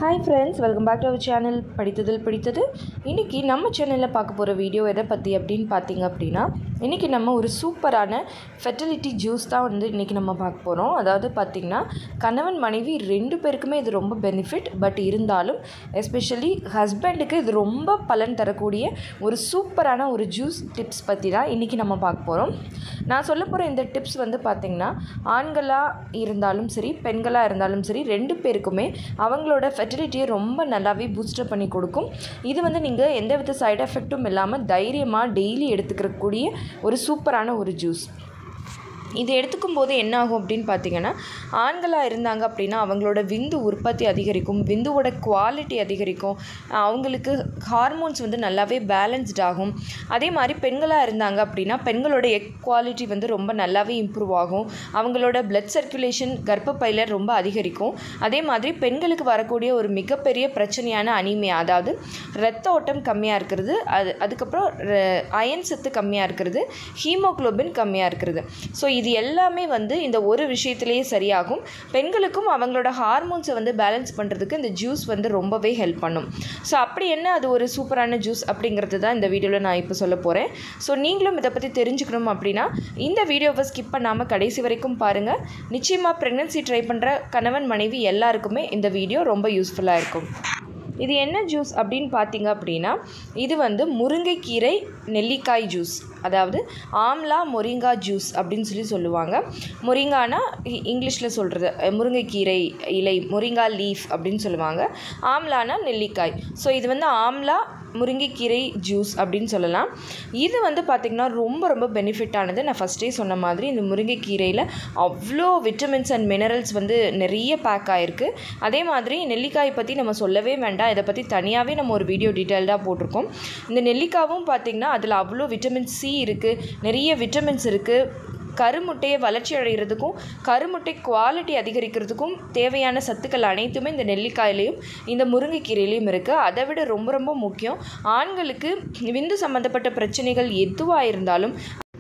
hi friends welcome back to our channel படித்ததில் பிடித்தது இன்றைக்கி நம்ம சேனலில் பார்க்க போகிற வீடியோ எதை பற்றி அப்படின்னு பார்த்தீங்க அப்படின்னா இன்றைக்கி நம்ம ஒரு சூப்பரான ஃபெர்டிலிட்டி ஜூஸ் தான் வந்து இன்றைக்கி நம்ம பார்க்க போகிறோம் அதாவது பார்த்திங்கன்னா கணவன் மனைவி ரெண்டு பேருக்குமே இது ரொம்ப பெனிஃபிட் பட் இருந்தாலும் எஸ்பெஷலி ஹஸ்பண்டுக்கு இது ரொம்ப பலன் தரக்கூடிய ஒரு சூப்பரான ஒரு ஜூஸ் டிப்ஸ் பற்றி தான் இன்றைக்கி நம்ம பார்க்க போகிறோம் நான் சொல்ல போகிற இந்த டிப்ஸ் வந்து பார்த்திங்கன்னா ஆண்களாக இருந்தாலும் சரி பெண்களாக இருந்தாலும் சரி ரெண்டு பேருக்குமே அவங்களோட ஃபெர்டிலிட்டியை ரொம்ப நல்லாவே பூஸ்டர் பண்ணி கொடுக்கும் இது வந்து நீங்கள் எந்த வித சைடு எஃபெக்ட்டும் இல்லாமல் தைரியமாக டெய்லி எடுத்துக்கிறக்கூடிய ஒரு சூப்பரான ஒரு ஜூஸ் இது எடுத்துக்கும் போது என்ன ஆகும் அப்படின்னு பார்த்தீங்கன்னா ஆண்களாக இருந்தாங்க அப்படின்னா அவங்களோட விந்து உற்பத்தி அதிகரிக்கும் விந்துவோட குவாலிட்டி அதிகரிக்கும் அவங்களுக்கு ஹார்மோன்ஸ் வந்து நல்லாவே பேலன்ஸ்ட் ஆகும் அதே மாதிரி பெண்களாக இருந்தாங்க அப்படின்னா பெண்களோட எக் குவாலிட்டி வந்து ரொம்ப நல்லாவே இம்ப்ரூவ் ஆகும் அவங்களோட பிளட் சர்க்குலேஷன் கர்ப்பப்பையில் ரொம்ப அதிகரிக்கும் அதே மாதிரி பெண்களுக்கு வரக்கூடிய ஒரு மிகப்பெரிய பிரச்சனையான அனிமியா அதாவது ரத்த ஓட்டம் கம்மியாக இருக்கிறது அது அதுக்கப்புறம் அயன் சத்து கம்மியாக இருக்கிறது ஹீமோக்ளோபின் கம்மியாக இருக்கிறது ஸோ இது எல்லாமே வந்து இந்த ஒரு விஷயத்திலேயே சரியாகும் பெண்களுக்கும் அவங்களோட ஹார்மோன்ஸை வந்து பேலன்ஸ் பண்ணுறதுக்கு இந்த ஜூஸ் வந்து ரொம்பவே ஹெல்ப் பண்ணும் ஸோ அப்படி என்ன அது ஒரு சூப்பரான ஜூஸ் அப்படிங்கிறது தான் இந்த வீடியோவில் நான் இப்போ சொல்ல போகிறேன் ஸோ நீங்களும் இதை பற்றி தெரிஞ்சுக்கணும் அப்படின்னா இந்த வீடியோவை ஸ்கிப் பண்ணாமல் கடைசி வரைக்கும் பாருங்கள் நிச்சயமாக ப்ரெக்னென்சி ட்ரை பண்ணுற கணவன் மனைவி எல்லாருக்குமே இந்த வீடியோ ரொம்ப யூஸ்ஃபுல்லாக இருக்கும் இது என்ன ஜூஸ் அப்படின்னு பார்த்தீங்க அப்படின்னா இது வந்து முருங்கைக்கீரை நெல்லிக்காய் ஜூஸ் அதாவது ஆம்லா மொரிங்கா ஜூஸ் அப்படின்னு சொல்லி சொல்லுவாங்க மொரிங்கானா இங்கிலீஷில் சொல்கிறது முருங்கைக்கீரை இலை மொரிங்கா லீஃப் அப்படின்னு சொல்லுவாங்க ஆம்லானா நெல்லிக்காய் ஸோ இது வந்து ஆம்லா முருங்கைக்கீரை ஜூஸ் அப்படின்னு சொல்லலாம் இது வந்து பார்த்திங்கன்னா ரொம்ப ரொம்ப பெனிஃபிட்டானது நான் ஃபஸ்ட்டே சொன்ன மாதிரி இந்த முருங்கைக்கீரையில் அவ்வளோ விட்டமின்ஸ் அண்ட் மினரல்ஸ் வந்து நிறைய பேக் ஆகிருக்கு அதே மாதிரி நெல்லிக்காய் பற்றி நம்ம சொல்லவே வேண்டாம் இதை பற்றி தனியாகவே நம்ம ஒரு வீடியோ டீட்டெயில்டாக போட்டிருக்கோம் இந்த நெல்லிக்காவும் பார்த்திங்கன்னா அதில் அவ்வளோ விட்டமின் சி இருக்குது நிறைய விட்டமின்ஸ் இருக்குது கருமுட்டையை வளர்ச்சி அடைகிறதுக்கும் கருமுட்டை குவாலிட்டி அதிகரிக்கிறதுக்கும் தேவையான சத்துக்கள் அனைத்துமே இந்த நெல்லிக்காயிலையும் இந்த முருங்கைக்கீரையிலையும் இருக்குது அதை விட ரொம்ப ரொம்ப முக்கியம் ஆண்களுக்கு விந்து சம்மந்தப்பட்ட பிரச்சனைகள் எதுவாக இருந்தாலும்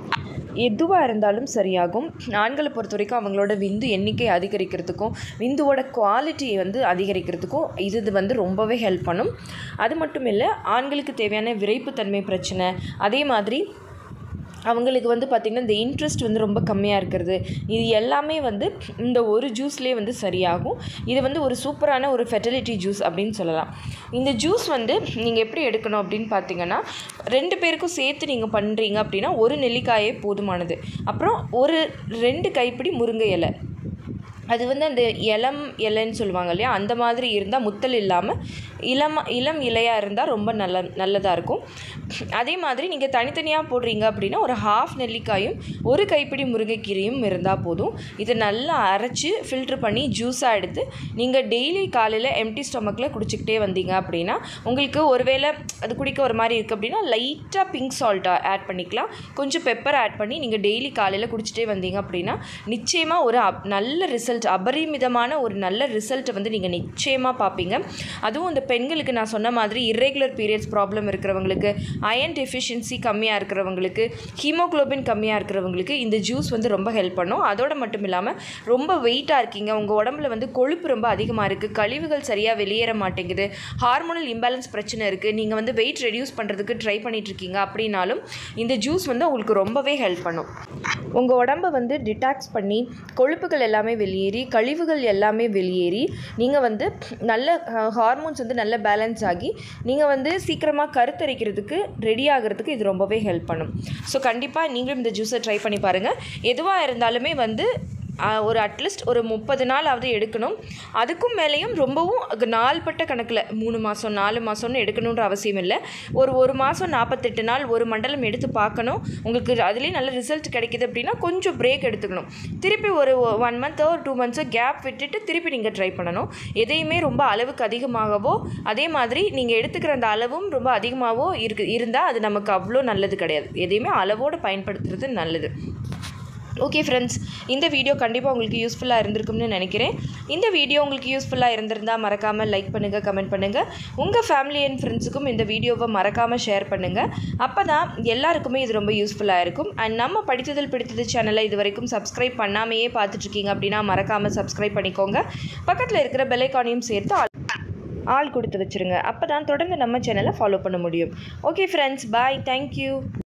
எதுவாக இருந்தாலும் சரியாகும் ஆண்களை பொறுத்த வரைக்கும் அவங்களோட விந்து எண்ணிக்கை அதிகரிக்கிறதுக்கும் விந்துவோட குவாலிட்டி வந்து அதிகரிக்கிறதுக்கும் இது இது வந்து ரொம்பவே ஹெல்ப் பண்ணும் அது மட்டும் இல்லை ஆண்களுக்கு தேவையான விரைப்புத்தன்மை பிரச்சனை அதே மாதிரி அவங்களுக்கு வந்து பார்த்திங்கன்னா இந்த இன்ட்ரெஸ்ட் வந்து ரொம்ப கம்மியாக இருக்கிறது இது எல்லாமே வந்து இந்த ஒரு ஜூஸ்லேயே வந்து சரியாகும் இது வந்து ஒரு சூப்பரான ஒரு ஃபெர்டிலிட்டி ஜூஸ் அப்படின்னு சொல்லலாம் இந்த ஜூஸ் வந்து நீங்கள் எப்படி எடுக்கணும் அப்படின்னு பார்த்தீங்கன்னா ரெண்டு பேருக்கும் சேர்த்து நீங்கள் பண்ணுறீங்க அப்படின்னா ஒரு நெல்லிக்காயே போதுமானது அப்புறம் ஒரு ரெண்டு கைப்பிடி முருங்கை இலை அது வந்து அந்த இளம் இலைன்னு சொல்லுவாங்க இல்லையா அந்த மாதிரி இருந்தால் முத்தல் இல்லாமல் இளம் இளம் இலையாக இருந்தால் ரொம்ப நல்ல நல்லதாக இருக்கும் அதே மாதிரி நீங்கள் தனித்தனியாக போடுறீங்க அப்படின்னா ஒரு ஹாஃப் நெல்லிக்காயும் ஒரு கைப்பிடி முருங்கைக்கீரையும் இருந்தால் போதும் இதை நல்லா அரைச்சி ஃபில்ட்ரு பண்ணி ஜூஸாக எடுத்து நீங்கள் டெய்லி காலையில் எம்டி ஸ்டொமக்கில் குடிச்சிக்கிட்டே வந்தீங்க அப்படின்னா உங்களுக்கு ஒருவேளை அது குடிக்க ஒரு மாதிரி இருக்குது அப்படின்னா லைட்டாக பிங்க் சால்ட்டாக ஆட் பண்ணிக்கலாம் கொஞ்சம் பெப்பர் ஆட் பண்ணி நீங்கள் டெய்லி காலையில் குடிச்சிட்டே வந்தீங்க அப்படின்னா நிச்சயமாக ஒரு அப் நல்ல ரிசல்ட் அபரிமிதமான ஒரு நல்ல ரிசல்ட்டை வந்து நீங்கள் நிச்சயமாக பார்ப்பீங்க அதுவும் இந்த பெண்களுக்கு நான் சொன்ன மாதிரி இர்ரெகுலர் பீரியட்ஸ் ப்ராப்ளம் இருக்கிறவங்களுக்கு அயன் டெஃபிஷியன்சி கம்மியாக இருக்கிறவங்களுக்கு ஹீமோக்ளோபின் கம்மியாக இருக்கிறவங்களுக்கு இந்த ஜூஸ் வந்து ரொம்ப ஹெல்ப் பண்ணும் அதோடு மட்டும் இல்லாமல் ரொம்ப வெயிட்டாக இருக்கீங்க உங்கள் உடம்புல வந்து கொழுப்பு ரொம்ப அதிகமாக இருக்குது கழிவுகள் சரியாக வெளியேற மாட்டேங்குது ஹார்மோனல் இம்பேலன்ஸ் பிரச்சனை இருக்குது நீங்கள் வந்து வெயிட் ரெடியூஸ் பண்ணுறதுக்கு ட்ரை பண்ணிகிட்ருக்கீங்க அப்படின்னாலும் இந்த ஜூஸ் வந்து உங்களுக்கு ரொம்பவே ஹெல்ப் பண்ணும் உங்கள் உடம்பை வந்து டிடாக்ஸ் பண்ணி கொழுப்புகள் எல்லாமே வெளியேறி கழிவுகள் எல்லாமே வெளியேறி நீங்கள் வந்து நல்ல ஹார்மோன்ஸ் வந்து நல்ல பேலன்ஸ் ஆகி நீங்கள் வந்து சீக்கிரமாக கருத்தரிக்கிறதுக்கு ரெடி ஆகிறதுக்கு இது ரொம்பவே ஹெல்ப் பண்ணும் ஸோ கண்டிப்பாக நீங்களும் இந்த ஜூஸை ட்ரை பண்ணி பாருங்கள் எதுவாக இருந்தாலுமே வந்து ஒரு அட்லீஸ்ட் ஒரு முப்பது நாளாவது எடுக்கணும் அதுக்கும் மேலேயும் ரொம்பவும் நாள்பட்ட கணக்கில் மூணு மாதம் நாலு மாதம்னு எடுக்கணுன்ற அவசியம் இல்லை ஒரு ஒரு மாதம் நாற்பத்தெட்டு நாள் ஒரு மண்டலம் எடுத்து பார்க்கணும் உங்களுக்கு அதுலேயும் நல்ல ரிசல்ட் கிடைக்கிது அப்படின்னா கொஞ்சம் பிரேக் எடுத்துக்கணும் திருப்பி ஒரு ஒன் மந்த்தோ ஒரு டூ மந்த்ஸோ கேப் விட்டுட்டு திருப்பி நீங்கள் ட்ரை பண்ணணும் எதையுமே ரொம்ப அளவுக்கு அதிகமாகவோ அதே மாதிரி நீங்கள் எடுத்துக்கிற அந்த அளவும் ரொம்ப அதிகமாகவோ இருக்கு இருந்தால் அது நமக்கு அவ்வளோ நல்லது கிடையாது எதையுமே அளவோடு பயன்படுத்துறது நல்லது ஓகே ஃப்ரெண்ட்ஸ் இந்த வீடியோ கண்டிப்பாக உங்களுக்கு யூஸ்ஃபுல்லாக இருந்திருக்கும்னு நினைக்கிறேன் இந்த வீடியோ உங்களுக்கு யூஸ்ஃபுல்லாக இருந்திருந்தால் மறக்காமல் லைக் பண்ணுங்கள் கமெண்ட் பண்ணுங்கள் உங்கள் ஃபேமிலி அண்ட் ஃப்ரெண்ட்ஸுக்கும் இந்த வீடியோவை மறக்காமல் ஷேர் பண்ணுங்கள் அப்போ தான் எல்லாருக்குமே இது ரொம்ப யூஸ்ஃபுல்லாக இருக்கும் அண்ட் நம்ம படித்ததில் பிடித்தது சேனலை இது வரைக்கும் சப்ஸ்கிரைப் பண்ணாமையே பார்த்துட்ருக்கீங்க அப்படின்னா மறக்காமல் சப்ஸ்கிரைப் பண்ணிக்கோங்க பக்கத்தில் இருக்கிற பெல்லைக்கானையும் சேர்த்து ஆள் கொடுத்து வச்சுருங்க அப்போ தான் தொடர்ந்து நம்ம சேனலை ஃபாலோ பண்ண முடியும் ஓகே ஃப்ரெண்ட்ஸ் பாய் தேங்க்யூ